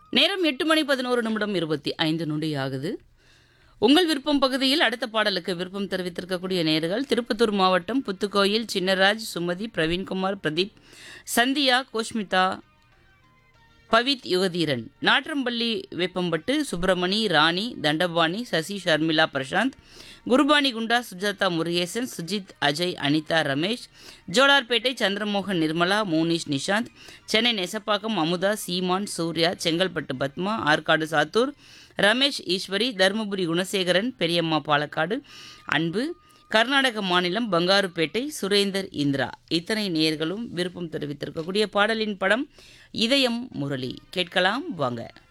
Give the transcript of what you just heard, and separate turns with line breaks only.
நேரம் எட்டு மணி பதினோரு நிமிடம் இருபத்தி ஐந்து நொடி ஆகுது உங்கள் விருப்பம் பகுதியில் அடுத்த பாடலுக்கு விருப்பம் தெரிவித்திருக்கக்கூடிய நேர்கள் திருப்பத்தூர் மாவட்டம் புத்துக்கோயில் சின்னராஜ் சுமதி பிரவீன்குமார் பிரதீப் சந்தியா கோஷ்மிதா பவித் யுகதீரன் நாற்றம்பள்ளி வேப்பம்பட்டு சுப்பிரமணி ராணி தண்டபாணி சசி ஷர்மிளா பிரசாந்த் குருபானி குண்டா சுஜாதா முருகேசன் சுஜித் அஜய் அனிதா ரமேஷ் ஜோலார்பேட்டை சந்திரமோகன் நிர்மலா மோனிஷ் நிஷாந்த் சென்னை நெசப்பாக்கம் அமுதா சீமான் சூர்யா செங்கல்பட்டு பத்மா ஆற்காடு சாத்தூர் ரமேஷ் ஈஸ்வரி தருமபுரி குணசேகரன் பெரியம்மா பாலக்காடு அன்பு கர்நாடக மாநிலம் பங்காருப்பேட்டை சுரேந்தர் இந்திரா இத்தனை நேயர்களும் விருப்பம் தெரிவித்திருக்கக்கூடிய பாடலின் படம் இதயம் முரளி கேட்கலாம் வாங்க